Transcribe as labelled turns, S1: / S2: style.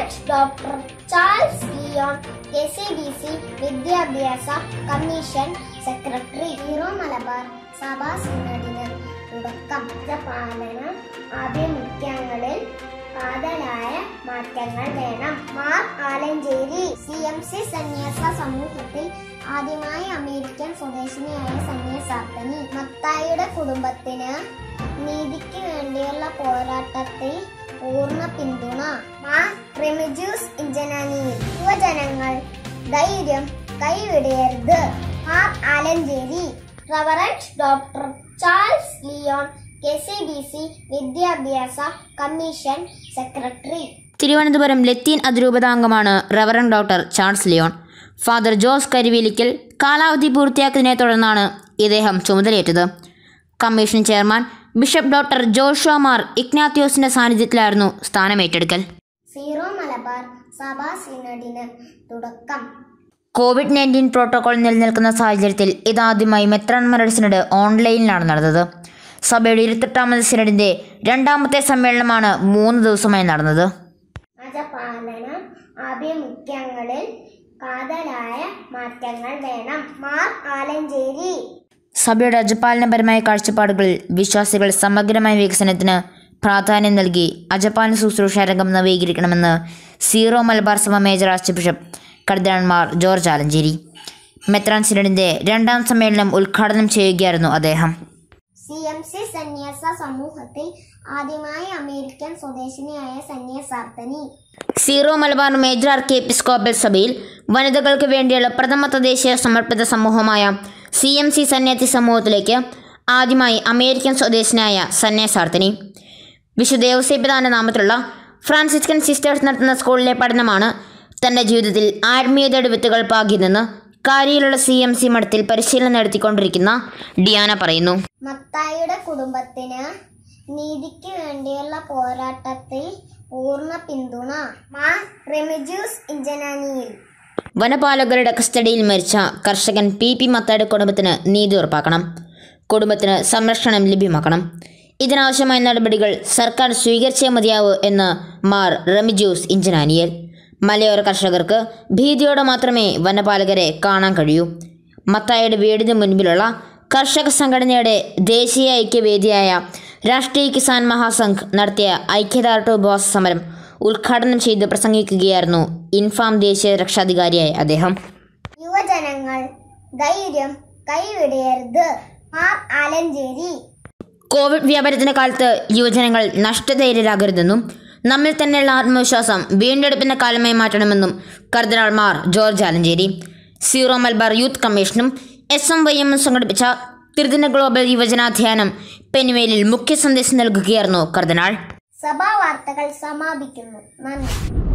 S1: reverend doctor Charles Leon K C B C വിദ്യാഭ്യാസ commission secretary Syro Malabar സഭാ സിനഡിന് തുടക്കം പാലന ആഭിമുഖ്യങ്ങളിൽ കാതലായ മാറ്റങ്ങൾ വേണം Mar Alencherry C M C സന്യാസ സമൂഹത്തിൽ ആദ്യമായി അമേരിക്കൻ സ്വദേശിനിയായ സന്യാസാർത്ഥനി മത്തായിയുടെ കുടുംബത്തിന് നീതിക്ക് വേണ്ടിയുള്ള പോരാട്ടത്തിൽ പൂർണ്ണ പിന്തുണ മാർ റെമിജൂസ് ഇഞ്ചനാനിയിൽ യുവജനങ്ങൾ ധൈര്യം കൈവിടയരുത് Mar Alencherry reverend doctor Charles Leon K C B C വിദ്യാഭ്യാസ കമ്മീഷൻ സെക്രട്ടറി
S2: തിരുവനന്തപുരം ലത്തീൻ അതിരൂപതാംഗമാണ് reverend doctor Charles Leon father Jose Karivelikkal കാലാവധി പൂർത്തിയാക്കിയതിനെ തുടർന്നാണ് ഇദ്ദേഹം ചുമതലയേറ്റത് commission chairman bishop doctor Joshua Mar ഇഗ്നാത്യോസിന്റെ സാന്നിധ്യത്തിലായിരുന്നു സ്ഥാനമേറ്റെടുക്കൽ
S1: സീറോ മലബാർ സഭാ സിനഡിന് തുടക്കം
S2: കോവിഡ് നയൻറ്റീൻ പ്രോട്ടോകോൾ നിലനിൽക്കുന്ന സാഹചര്യത്തിൽ ഇതാദ്യമായി മെത്രാൻമാരുടെ സിനഡ് ഓൺലൈനിലാണ് നടന്നത് സഭയുടെ ഇരുപത്തെട്ടാമത് സിനഡിന്റെ രണ്ടാമത്തെ സമ്മേളനമാണ് മൂന്ന് ദിവസമായി നടന്നത്
S1: മതപാലന ആഭിമുഖ്യങ്ങളിൽ കാതലായ മാറ്റങ്ങൾ വേണം മാർ ആലഞ്ചേരി
S2: സഭയുടെ അജപാലനപരമായ കാഴ്ചപ്പാടുകളിൽ വിശ്വാസികൾ സമഗ്രമായ വികസനത്തിന് പ്രാധാന്യം നൽകി അജപാലന ശുശ്രൂഷ രംഗം നവീകരിക്കണമെന്ന് സീറോ മലബാർ സഭ മേജർ ആർച്ച് ബിഷപ്പ് കർദിനാൾമാർ ജോർജ് ആലഞ്ചേരി മെത്രാൻ സിനഡിന്റെ രണ്ടാം സമ്മേളനം ഉദ്ഘാടനം ചെയ്യുകയായിരുന്നു അദ്ദേഹം
S1: സി എം സി സന്യാസ സമൂഹത്തിൽ ആദ്യമായി അമേരിക്കൻ സ്വദേശിനിയായ സന്യാസാർത്ഥനി
S2: Syro Malabar major archiepiscopal സഭയിൽ വനിതകൾക്ക് വേണ്ടിയുള്ള പ്രഥമ തദ്ദേശീയ സമർപ്പിത സമൂഹമായ സി എം സി സന്യാസി സമൂഹത്തിലേക്ക് ആദ്യമായി അമേരിക്കൻ സ്വദേശിനായ സന്യാസാർത്ഥിനി വിശുദ്ധ ഔസേപിതാന്റെ നാമത്തിലുള്ള ഫ്രാൻസിസ്കൻ സിസ്റ്റേഴ്സ് നടത്തുന്ന സ്കൂളിലെ പഠനമാണ് തൻ്റെ ജീവിതത്തിൽ ആത്മീയതയുടെ വിത്തുകൾ പാകിയതെന്ന് കാരിയിലുള്ള സി എം സി മഠത്തിൽ പരിശീലനം നടത്തിക്കൊണ്ടിരിക്കുന്ന ഡിയാന പറയുന്നു
S1: മത്തായിയുടെ കുടുംബത്തിന് നീതിക്ക് വേണ്ടിയുള്ള പോരാട്ടത്തിൽ പൂർണ്ണ പിന്തുണ മാർ റെമിജൂസ് ഇഞ്ചനാനിയിൽ
S2: വനപാലകരുടെ കസ്റ്റഡിയിൽ മരിച്ച കർഷകൻ പി പി മത്തായുടെ കുടുംബത്തിന് നീതി ഉറപ്പാക്കണം കുടുംബത്തിന് സംരക്ഷണം ലഭ്യമാക്കണം ഇതിനാവശ്യമായ നടപടികൾ സർക്കാർ സ്വീകരിച്ചേ മതിയാവൂ എന്ന് മാർ റമിജൂസ് ഇഞ്ചനാനിയൽ മലയോര കർഷകർക്ക് ഭീതിയോടെ മാത്രമേ വനപാലകരെ കാണാൻ കഴിയൂ മത്തായുടെ വീടിന് മുൻപിലുള്ള കർഷക സംഘടനയുടെ ദേശീയ ഐക്യവേദിയായ രാഷ്ട്രീയ കിസാൻ മഹാസംഘ് നടത്തിയ ഐക്യദാർഢ്യ ഉപവാസ സമരം ഉദ്ഘാടനം ചെയ്ത് പ്രസംഗിക്കുകയായിരുന്നു ഇൻഫാം ദേശീയ രക്ഷാധികാരിയായ അദ്ദേഹം
S1: യുവജനങ്ങൾ ധൈര്യം കൈവിടയരുത് മാർ ആലഞ്ചേരി
S2: കോവിഡ് വ്യാപനത്തിന്റെ കാലത്ത് യുവജനങ്ങൾ നഷ്ടധൈര്യരാകരുതെന്നും നമ്മിൽ തന്നെയുള്ള ആത്മവിശ്വാസം വീണ്ടെടുപ്പിന്റെ കാലമായി മാറ്റണമെന്നും കർദിനാൾമാർ George Alencherry Syro Malabar youth കമ്മീഷനും എസ് എം വൈ എമ്മും സംഘടിപ്പിച്ച ത്രിദിന ഗ്ലോബൽ യുവജനാധ്യാനം പെനുവേലിൽ മുഖ്യ സന്ദേശം നൽകുകയായിരുന്നു കർദിനാൾ
S1: സഭാ വാർത്തകൾ സമാപിക്കുന്നു നന്ദി